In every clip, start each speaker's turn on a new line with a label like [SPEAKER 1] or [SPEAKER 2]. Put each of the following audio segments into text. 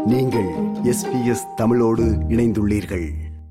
[SPEAKER 1] நீங்கள் எஸ்பிஎஸ் தமிழோடு இணைந்துள்ளீர்கள்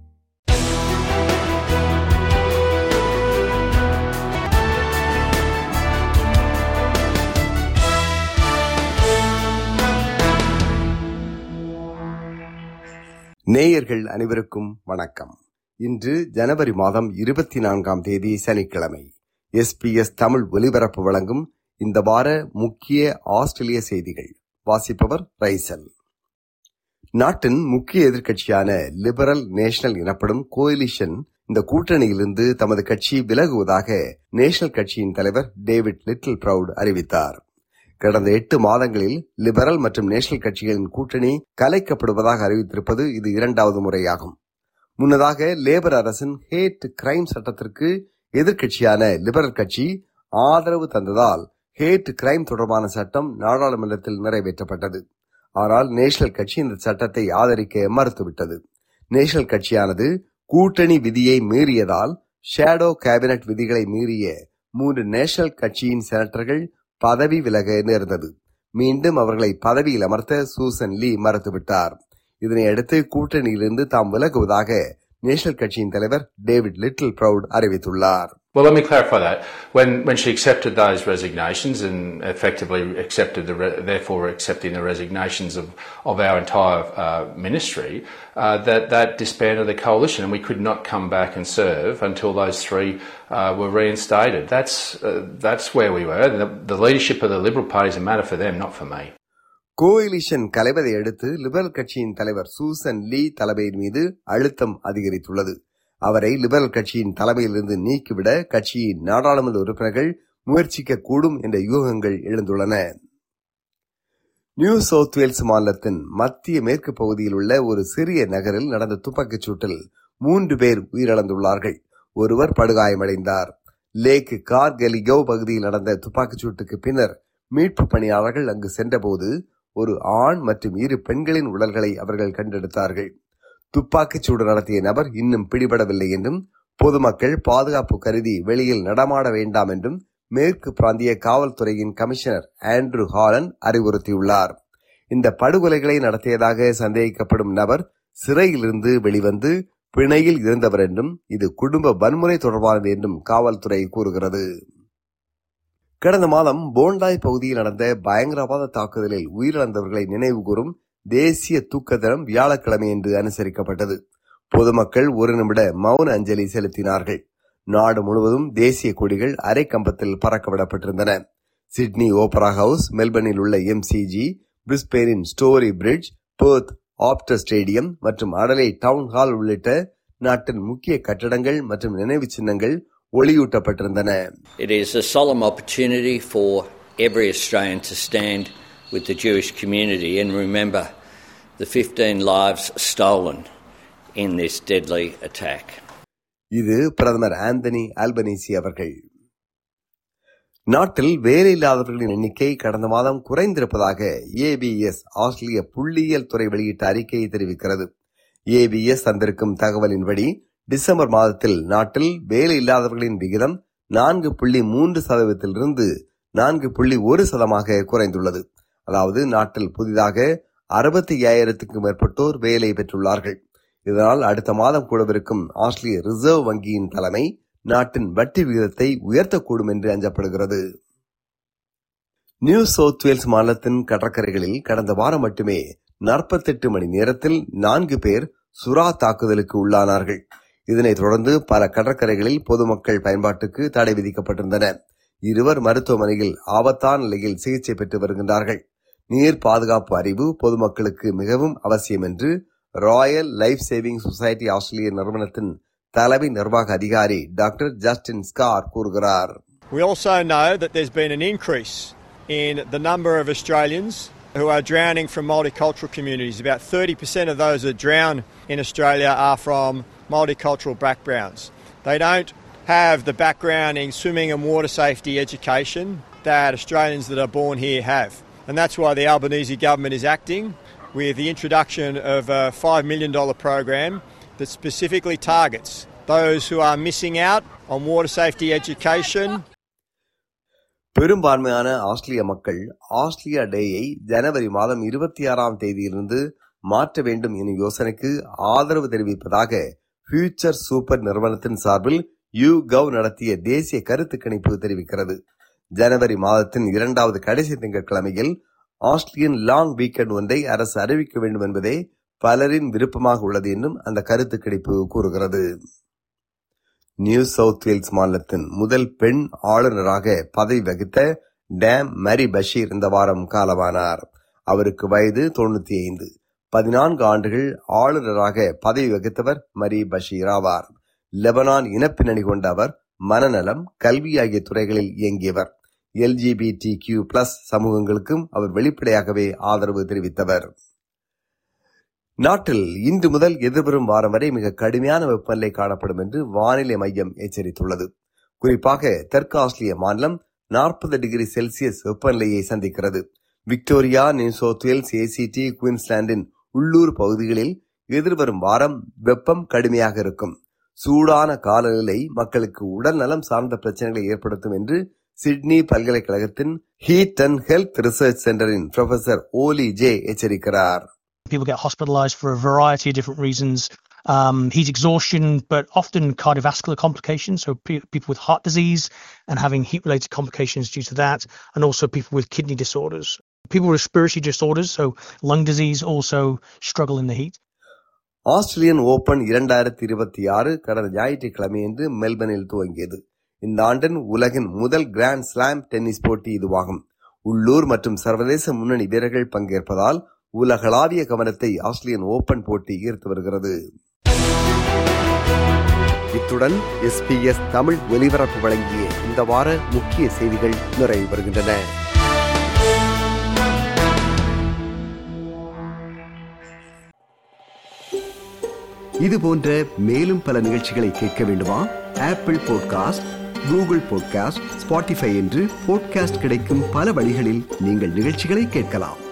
[SPEAKER 1] நேயர்கள் அனைவருக்கும் வணக்கம் இன்று ஜனவரி மாதம் இருபத்தி நான்காம் தேதி சனிக்கிழமை எஸ்பிஎஸ் தமிழ் ஒலிபரப்பு வழங்கும் இந்த வார முக்கிய ஆஸ்திரேலிய செய்திகள் வாசிப்பவர் ரைசல் நாட்டின் முக்கிய எதிர்க்கட்சியான லிபரல் நேஷனல் எனப்படும் கோயிலிஷன் இந்த கூட்டணியிலிருந்து தமது கட்சி விலகுவதாக நேஷனல் கட்சியின் தலைவர் டேவிட் லிட்டில் பிரவுட் அறிவித்தார் கடந்த எட்டு மாதங்களில் லிபரல் மற்றும் நேஷனல் கட்சிகளின் கூட்டணி கலைக்கப்படுவதாக அறிவித்திருப்பது இது இரண்டாவது முறையாகும் முன்னதாக லேபர் அரசின் ஹேட் கிரைம் சட்டத்திற்கு எதிர்க்கட்சியான லிபரல் கட்சி ஆதரவு தந்ததால் ஹேட் கிரைம் தொடர்பான சட்டம் நாடாளுமன்றத்தில் நிறைவேற்றப்பட்டது ஆனால் நேஷனல் கட்சி இந்த சட்டத்தை ஆதரிக்க மறுத்துவிட்டது நேஷனல் கட்சியானது கூட்டணி விதியை மீறியதால் ஷேடோ கேபினட் விதிகளை மீறிய மூன்று நேஷனல் கட்சியின் செனட்டர்கள் பதவி விலக நேர்ந்தது மீண்டும் அவர்களை பதவியில் அமர்த்த சூசன் லீ மறுத்துவிட்டார் இதனை அடுத்து கூட்டணியிலிருந்து தாம் விலகுவதாக நேஷனல் கட்சியின் தலைவர் டேவிட் லிட்டில் பிரவுட் அறிவித்துள்ளார்
[SPEAKER 2] Well, let me clarify that. When when she accepted those resignations and effectively accepted the re- therefore accepting the resignations of of our entire uh, ministry, uh, that that disbanded the coalition, and we could not come back and serve until those three uh, were reinstated. That's uh, that's where we were. The, the leadership of the Liberal Party is a matter for them, not for me.
[SPEAKER 1] Coalition கலைவதை அடுத்து liberal கட்சியின் தலைவர் Susan லீ தலைமையின் மீது அழுத்தம் அதிகரித்துள்ளது அவரை liberal கட்சியின் தலைமையிலிருந்து நீக்கிவிட கட்சியின் நாடாளுமன்ற உறுப்பினர்கள் முயற்சிக்க கூடும் என்ற யூகங்கள் எழுந்துள்ளன நியூ சவுத் வேல்ஸ் மாநிலத்தின் மத்திய மேற்கு பகுதியில் உள்ள ஒரு சிறிய நகரில் நடந்த துப்பாக்கிச் சூட்டில் மூன்று பேர் உயிரிழந்துள்ளார்கள் ஒருவர் படுகாயமடைந்தார் லேக் கார்கெலிகோ பகுதியில் நடந்த துப்பாக்கிச் சூட்டுக்கு பின்னர் மீட்பு பணியாளர்கள் அங்கு சென்றபோது ஒரு ஆண் மற்றும் இரு பெண்களின் உடல்களை அவர்கள் கண்டெடுத்தார்கள் துப்பாக்கிச் சூடு நடத்திய நபர் இன்னும் பிடிபடவில்லை என்றும் பொதுமக்கள் பாதுகாப்பு கருதி வெளியில் நடமாட வேண்டாம் என்றும் மேற்கு பிராந்திய காவல்துறையின் கமிஷனர் ஆண்ட்ரூ ஹாலன் அறிவுறுத்தியுள்ளார் இந்த படுகொலைகளை நடத்தியதாக சந்தேகிக்கப்படும் நபர் சிறையிலிருந்து வெளிவந்து பிணையில் இருந்தவர் என்றும் இது குடும்ப வன்முறை தொடர்பானது என்றும் காவல்துறை கூறுகிறது கடந்த மாதம் போண்டாய் பகுதியில் நடந்த பயங்கரவாத தாக்குதலில் உயிரிழந்தவர்களை நினைவுகூரும் தேசிய தூக்க தினம் வியாழக்கிழமை என்று அனுசரிக்கப்பட்டது பொதுமக்கள் ஒரு நிமிட மௌன அஞ்சலி செலுத்தினார்கள் நாடு முழுவதும் தேசிய கொடிகள் அரை கம்பத்தில் பறக்கவிடப்பட்டிருந்தன சிட்னி ஓபரா ஹவுஸ் மெல்பர்னில் உள்ள எம்சிஜி பிரிஸ்பேனின் ஸ்டோரி பிரிட்ஜ் பேர்த் ஆப்டர் ஸ்டேடியம் மற்றும் அடலை டவுன் ஹால் உள்ளிட்ட நாட்டின் முக்கிய கட்டடங்கள் மற்றும் நினைவு சின்னங்கள் ஒளியூட்டப்பட்டிருந்தன
[SPEAKER 3] It is a solemn opportunity for every Australian to stand with the Jewish community and remember the 15 lives stolen in this deadly attack.
[SPEAKER 1] இது பிரதமர் ஆந்தனி ஆல்பனீசி அவர்கள் நாட்டில் வேலையில்லாதவர்களின் எண்ணிக்கை கடந்த மாதம் குறைந்திருப்பதாக ஏபிஎஸ் ஆஸ்திரேலிய புள்ளியியல் துறை வெளியிட்ட அறிக்கையை தெரிவிக்கிறது ஏபிஎஸ் தந்திருக்கும் தகவலின்படி டிசம்பர் மாதத்தில் நாட்டில் வேலையில்லாதவர்களின் விகிதம் நான்கு புள்ளி மூன்று சதவீதத்திலிருந்து நான்கு புள்ளி ஒரு சதமாக குறைந்துள்ளது அதாவது நாட்டில் புதிதாக அறுபத்தி ஐயாயிரத்துக்கும் மேற்பட்டோர் வேலை பெற்றுள்ளார்கள் இதனால் அடுத்த மாதம் கூடவிருக்கும் ஆஸ்திரேலிய ரிசர்வ் வங்கியின் தலைமை நாட்டின் வட்டி விகிதத்தை உயர்த்தக்கூடும் என்று அஞ்சப்படுகிறது நியூ சவுத் வேல்ஸ் மாநிலத்தின் கடற்கரைகளில் கடந்த வாரம் மட்டுமே நாற்பத்தெட்டு மணி நேரத்தில் நான்கு பேர் சுறா தாக்குதலுக்கு உள்ளானார்கள் இதனைத் தொடர்ந்து பல கடற்கரைகளில் பொதுமக்கள் பயன்பாட்டுக்கு தடை விதிக்கப்பட்டிருந்தன இருவர் மருத்துவமனையில் ஆபத்தான நிலையில் சிகிச்சை பெற்று வருகின்றார்கள் நீர் பாதுகாப்பு அறிவு பொதுமக்களுக்கு மிகவும் அவசியம் என்று ராயல் லைஃப் சேவிங் சொசைட்டி ஆஸ்திரேலிய நிறுவனத்தின் தலைமை நிர்வாக அதிகாரி டாக்டர் ஜஸ்டின் ஸ்கார் கூறுகிறார்
[SPEAKER 4] We also know that there's been an increase in the number of Australians who are drowning from multicultural communities. About 30% of those that drown in Australia are from multicultural backgrounds. They don't have the background in swimming and water safety education that Australians that are born here have. And that's why the Albanese government is acting with the introduction of a $5 million program that specifically targets those who are missing out on water safety education
[SPEAKER 1] பெரும்பான்மையான ஆஸ்திரேலிய மக்கள் Australia டேயை ஜனவரி மாதம் இருபத்தி ஆறாம் தேதியிலிருந்து மாற்ற வேண்டும் எனும் யோசனைக்கு ஆதரவு தெரிவிப்பதாக ஃபியூச்சர் சூப்பர் நிறுவனத்தின் சார்பில் யூ கவ் நடத்திய தேசிய கருத்து கணிப்பு தெரிவிக்கிறது ஜனவரி மாதத்தின் இரண்டாவது கடைசி திங்கட்கிழமையில் ஆஸ்திரேலியன் லாங் வீக்கெண்ட் ஒன்றை அரசு அறிவிக்க வேண்டும் என்பதே பலரின் விருப்பமாக உள்ளது என்றும் அந்த கருத்து கணிப்பு கூறுகிறது நியூ சவுத் வேல்ஸ் மாநிலத்தின் முதல் பெண் ஆளுநராக பதவி வகித்த டேம் மரி பஷீர் இந்த வாரம் காலமானார் அவருக்கு வயது தொண்ணூத்தி ஐந்து பதினான்கு ஆண்டுகள் ஆளுநராக பதவி வகித்தவர் மரி பஷீர் ஆவார் லெபனான் இனப்பின்னணி கொண்ட அவர் மனநலம் கல்வி ஆகிய துறைகளில் இயங்கியவர் எல்ஜிபிடி கியூ பிளஸ் சமூகங்களுக்கும் அவர் வெளிப்படையாகவே ஆதரவு தெரிவித்தவர் நாட்டில் இன்று முதல் எதிர்வரும் வாரம் வரை மிக கடுமையான வெப்பநிலை காணப்படும் என்று வானிலை மையம் எச்சரித்துள்ளது குறிப்பாக தெற்கு ஆஸ்திரேலிய மாநிலம் நாற்பது டிகிரி செல்சியஸ் வெப்பநிலையை சந்திக்கிறது Victoria New South Wales ACT குயின்ஸ்லாண்டின் உள்ளூர் பகுதிகளில் எதிர்வரும் வாரம் வெப்பம் கடுமையாக இருக்கும் சூடான காலநிலை மக்களுக்கு உடல் நலம் சார்ந்த பிரச்சனைகளை ஏற்படுத்தும் என்று சிட்னி பல்கலைக்கழகத்தின் ஹீட் அண்ட் ஹெல்த் ரிசர்ச் சென்டரின் ப்ரொஃபசர் ஓலி ஜே எச்சரிக்கிறார்
[SPEAKER 5] People get hospitalized for a variety of different reasons. Um, heat exhaustion, but often cardiovascular complications. So pe- people with heart disease and having heat related complications due to that, and also people with kidney disorders. People with respiratory disorders, so lung disease, also struggle in the heat.
[SPEAKER 1] Australian Open இரண்டாயிரத்தி இருபத்தி ஆறு கடந்த ஞாயிற்றுக்கிழமையன்று மெல்பர்னில் துவங்கியது இந்த ஆண்டின் உலகின் முதல் grand slam tennis போட்டி இதுவாகும் உள்ளூர் மற்றும் சர்வதேச முன்னணி வீரர்கள் பங்கேற்பதால் உலகளாவிய கவனத்தை ஆஸ்திரேலியன் ஓபன் போட்டி ஈர்த்து வருகிறது இத்துடன் எஸ்பிஎஸ் தமிழ் ஒலிபரப்பு வழங்கிய இந்த வார முக்கிய செய்திகள் நிறைவு வருகின்றன இது போன்ற மேலும் பல நிகழ்ச்சிகளை கேட்க வேண்டுமா Apple podcast Google podcast Spotify என்று பாட்காஸ்ட் கிடைக்கும் பல வழிகளில் நீங்கள் நிகழ்ச்சிகளை கேட்கலாம்